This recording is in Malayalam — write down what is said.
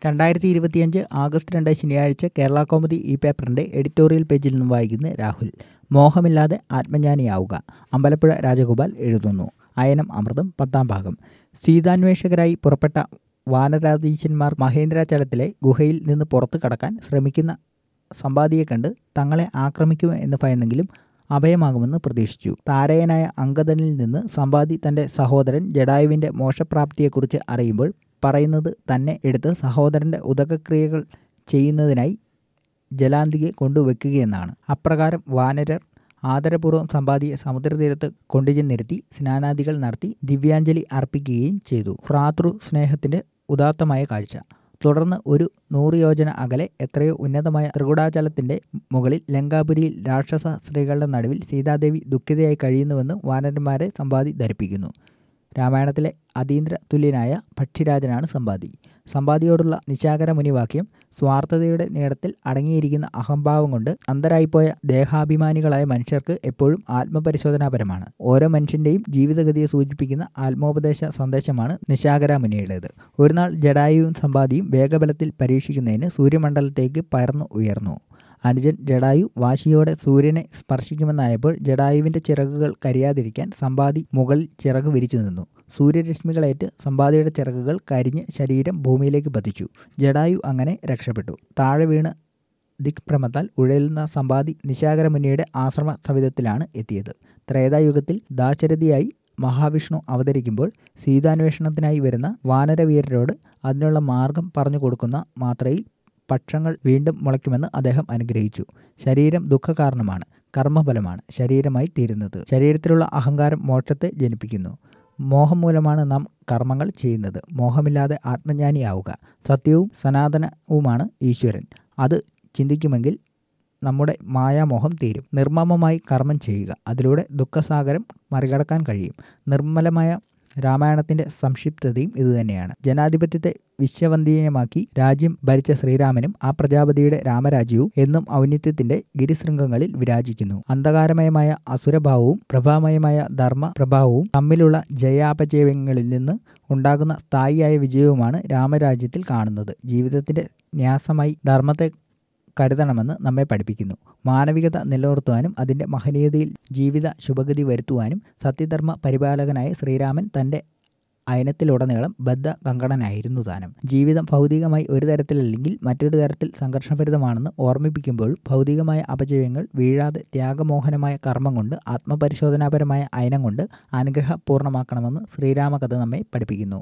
രണ്ടായിരത്തി ഇരുപത്തിയഞ്ച് ആഗസ്റ്റ് രണ്ട് ശനിയാഴ്ച കേരള കോമഡി ഈ പേപ്പറിൻ്റെ എഡിറ്റോറിയൽ പേജിൽ നിന്നും വായിക്കുന്ന രാഹുൽ മോഹമില്ലാതെ ആത്മജ്ഞാനിയാവുക അമ്പലപ്പുഴ രാജഗോപാൽ എഴുതുന്നു അയനം അമൃതം പത്താം ഭാഗം സീതാന്വേഷകരായി പുറപ്പെട്ട വാനരാധീശന്മാർ മഹേന്ദ്രാചലത്തിലെ ഗുഹയിൽ നിന്ന് പുറത്തു കടക്കാൻ ശ്രമിക്കുന്ന സമ്പാദിയെ കണ്ട് തങ്ങളെ ആക്രമിക്കുമോ എന്ന് ഭയന്നെങ്കിലും അഭയമാകുമെന്ന് പ്രതീക്ഷിച്ചു താരയനായ അങ്കദനിൽ നിന്ന് സമ്പാദി തൻ്റെ സഹോദരൻ ജഡായുവിൻ്റെ മോശപ്രാപ്തിയെക്കുറിച്ച് അറിയുമ്പോൾ പറയുന്നത് തന്നെ എടുത്ത് സഹോദരൻ്റെ ഉദകക്രിയകൾ ചെയ്യുന്നതിനായി ജലാന്തികെ കൊണ്ടുവെക്കുകയെന്നാണ് അപ്രകാരം വാനരർ ആദരപൂർവ്വം സമ്പാദിയെ സമുദ്രതീരത്ത് കൊണ്ടുചെന്നിരുത്തി സ്നാനാദികൾ നടത്തി ദിവ്യാഞ്ജലി അർപ്പിക്കുകയും ചെയ്തു ഭ്രാതൃ സ്നേഹത്തിൻ്റെ ഉദാത്തമായ കാഴ്ച തുടർന്ന് ഒരു നൂറ് യോജന അകലെ എത്രയോ ഉന്നതമായ ത്രികുടാചലത്തിൻ്റെ മുകളിൽ ലങ്കാപുരിയിൽ രാക്ഷസ സ്ത്രീകളുടെ നടുവിൽ സീതാദേവി ദുഃഖിതയായി കഴിയുന്നുവെന്ന് വാനരന്മാരെ സമ്പാദി ധരിപ്പിക്കുന്നു രാമായണത്തിലെ അതീന്ദ്ര തുല്യനായ ഭക്ഷിരാജനാണ് സമ്പാദി സമ്പാദിയോടുള്ള നിശാകര മുനിവാക്യം സ്വാർത്ഥതയുടെ നീളത്തിൽ അടങ്ങിയിരിക്കുന്ന അഹംഭാവം കൊണ്ട് അന്തരായിപ്പോയ ദേഹാഭിമാനികളായ മനുഷ്യർക്ക് എപ്പോഴും ആത്മപരിശോധനാപരമാണ് ഓരോ മനുഷ്യൻ്റെയും ജീവിതഗതിയെ സൂചിപ്പിക്കുന്ന ആത്മോപദേശ സന്ദേശമാണ് നിശാകര മുനിയുടേത് ഒരു നാൾ ജഡായുവും സമ്പാദിയും വേഗബലത്തിൽ പരീക്ഷിക്കുന്നതിന് സൂര്യമണ്ഡലത്തേക്ക് പയർന്നു ഉയർന്നു അനുജൻ ജഡായു വാശിയോടെ സൂര്യനെ സ്പർശിക്കുമെന്നായപ്പോൾ ജഡായുവിൻ്റെ ചിറകുകൾ കരിയാതിരിക്കാൻ സമ്പാദി മുകളിൽ ചിറക് വിരിച്ചു നിന്നു സൂര്യരശ്മികളേറ്റ് സമ്പാദിയുടെ ചിറകുകൾ കരിഞ്ഞ് ശരീരം ഭൂമിയിലേക്ക് പതിച്ചു ജഡായു അങ്ങനെ രക്ഷപ്പെട്ടു താഴെ വീണ് ദിക്ഭ്രമത്താൽ ഉഴലുന്ന സമ്പാദി നിശാകരമുനിയുടെ ആശ്രമ സവിധത്തിലാണ് എത്തിയത് ത്രേതായുഗത്തിൽ ദാശരഥിയായി മഹാവിഷ്ണു അവതരിക്കുമ്പോൾ സീതാന്വേഷണത്തിനായി വരുന്ന വാനരവീരരോട് അതിനുള്ള മാർഗം പറഞ്ഞു കൊടുക്കുന്ന മാത്രയിൽ പക്ഷങ്ങൾ വീണ്ടും മുളയ്ക്കുമെന്ന് അദ്ദേഹം അനുഗ്രഹിച്ചു ശരീരം ദുഃഖകാരണമാണ് കർമ്മഫലമാണ് ശരീരമായി തീരുന്നത് ശരീരത്തിലുള്ള അഹങ്കാരം മോക്ഷത്തെ ജനിപ്പിക്കുന്നു മോഹം മൂലമാണ് നാം കർമ്മങ്ങൾ ചെയ്യുന്നത് മോഹമില്ലാതെ ആത്മജ്ഞാനിയാവുക സത്യവും സനാതനവുമാണ് ഈശ്വരൻ അത് ചിന്തിക്കുമെങ്കിൽ നമ്മുടെ മായാമോഹം തീരും നിർമ്മമമായി കർമ്മം ചെയ്യുക അതിലൂടെ ദുഃഖസാഗരം മറികടക്കാൻ കഴിയും നിർമ്മലമായ രാമായണത്തിന്റെ സംക്ഷിപ്തതയും ഇതുതന്നെയാണ് ജനാധിപത്യത്തെ വിശ്വവന്തീയമാക്കി രാജ്യം ഭരിച്ച ശ്രീരാമനും ആ പ്രജാപതിയുടെ രാമരാജ്യവും എന്നും ഔന്നിത്യത്തിന്റെ ഗിരിശൃംഗങ്ങളിൽ വിരാജിക്കുന്നു അന്ധകാരമയമായ അസുരഭാവവും പ്രഭാമയമായ ധർമ്മ പ്രഭാവവും തമ്മിലുള്ള ജയാപജയങ്ങളിൽ നിന്ന് ഉണ്ടാകുന്ന സ്ഥായിയായ വിജയവുമാണ് രാമരാജ്യത്തിൽ കാണുന്നത് ജീവിതത്തിന്റെ ന്യാസമായി ധർമ്മത്തെ കരുതണമെന്ന് നമ്മെ പഠിപ്പിക്കുന്നു മാനവികത നിലനിർത്തുവാനും അതിൻ്റെ മഹനീയതയിൽ ജീവിത ശുഭഗതി വരുത്തുവാനും സത്യധർമ്മ പരിപാലകനായ ശ്രീരാമൻ തൻ്റെ അയനത്തിലുടനീളം ബദ്ധ കങ്കണനായിരുന്നു താനും ജീവിതം ഭൗതികമായി ഒരു തരത്തിലല്ലെങ്കിൽ മറ്റൊരു തരത്തിൽ സംഘർഷഭരിതമാണെന്ന് ഓർമ്മിപ്പിക്കുമ്പോഴും ഭൗതികമായ അപജയങ്ങൾ വീഴാതെ ത്യാഗമോഹനമായ കർമ്മം കൊണ്ട് ആത്മപരിശോധനാപരമായ അയനം കൊണ്ട് അനുഗ്രഹപൂർണ്ണമാക്കണമെന്ന് ശ്രീരാമകഥ നമ്മെ പഠിപ്പിക്കുന്നു